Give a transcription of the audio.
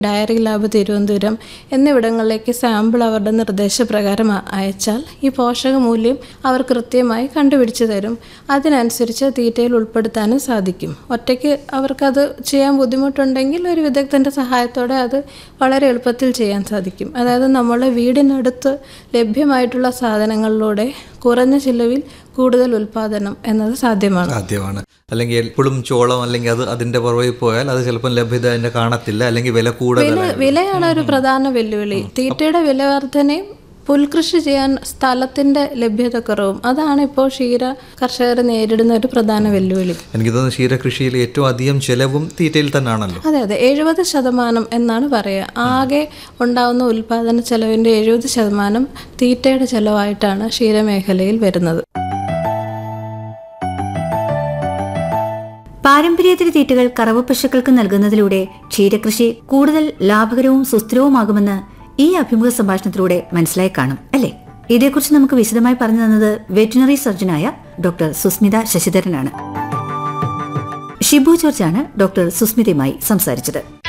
diary lab Thiruvananthapuram എന്നിവിടങ്ങളിലേക്ക് sample അവരുടെ നിർദ്ദേശപ്രകാരം അ- അയച്ചാൽ ഈ പോഷക മൂല്യം അവർ കൃത്യമായി കണ്ടുപിടിച്ചു തരും അതിനനുസരിച്ച് തീറ്റയിൽ ഉൾപ്പെടുത്താനും സാധിക്കും ഒറ്റയ്ക്ക് അവർക്കത് ചെയ്യാൻ ബുദ്ധിമുട്ടുണ്ടെങ്കിൽ ഒരു വിദഗ്ധൻ്റെ സഹായത്തോടെ അത് വളരെ എളുപ്പത്തിൽ ചെയ്യാൻ സാധിക്കും അതായത് നമ്മളെ വീടിനടുത്ത് ലഭ്യമായിട്ടുള്ള സാധനങ്ങളിലൂടെ കുറഞ്ഞ ചിലവിൽ കൂടുതൽ ഉൽപ്പാദനം എന്നത് സാധ്യമാണ് സാധ്യമാണ് അല്ലെങ്കിൽ എപ്പോഴും ചോളം അല്ലെങ്കിൽ അത് അതിന്റെ പുറകിൽ പോയാൽ അത് ചിലപ്പോൾ ലഭ്യത അതിന്റെ കാണത്തില്ല അല്ലെങ്കിൽ വില വില കൂടുതലാണ് വിലയാണ് ഒരു പ്രധാന വെല്ലുവിളി തീറ്റയുടെ വില വർധനയും പുൽകൃഷി ചെയ്യാൻ സ്ഥലത്തിന്റെ ലഭ്യതക്കുറവും അതാണ് ഇപ്പോൾ ക്ഷീര കർഷകർ നേരിടുന്ന ഒരു പ്രധാന വെല്ലുവിളി എനിക്ക് തോന്നുന്നു ക്ഷീരകൃഷിയിൽ ഏറ്റവും അധികം ചെലവും തീറ്റയിൽ തന്നെയാണല്ലോ അതെ അതെ എഴുപത് ശതമാനം എന്നാണ് പറയുക ആകെ ഉണ്ടാവുന്ന ഉൽപാദന ചെലവിന്റെ എഴുപത് ശതമാനം തീറ്റയുടെ ചെലവായിട്ടാണ് ക്ഷീരമേഖലയിൽ വരുന്നത് പാരമ്പര്യേതര തീറ്റകൾ കറവ പശുക്കൾക്ക് നൽകുന്നതിലൂടെ ക്ഷീരകൃഷി കൂടുതൽ ലാഭകരവും സുസ്ഥിരവുമാകുമെന്ന് ഈ അഭിമുഖ സംഭാഷണത്തിലൂടെ മനസ്സിലായി കാണും അല്ലേ ഇതേക്കുറിച്ച് നമുക്ക് വിശദമായി പറഞ്ഞു തന്നത് വെറ്റിനറി സർജനായ ഡോക്ടർ സുസ്മിത ശശിധരനാണ് ഷിബു ജോർജാണ് ഡോക്ടർ സുസ്മിതയുമായി സംസാരിച്ചത്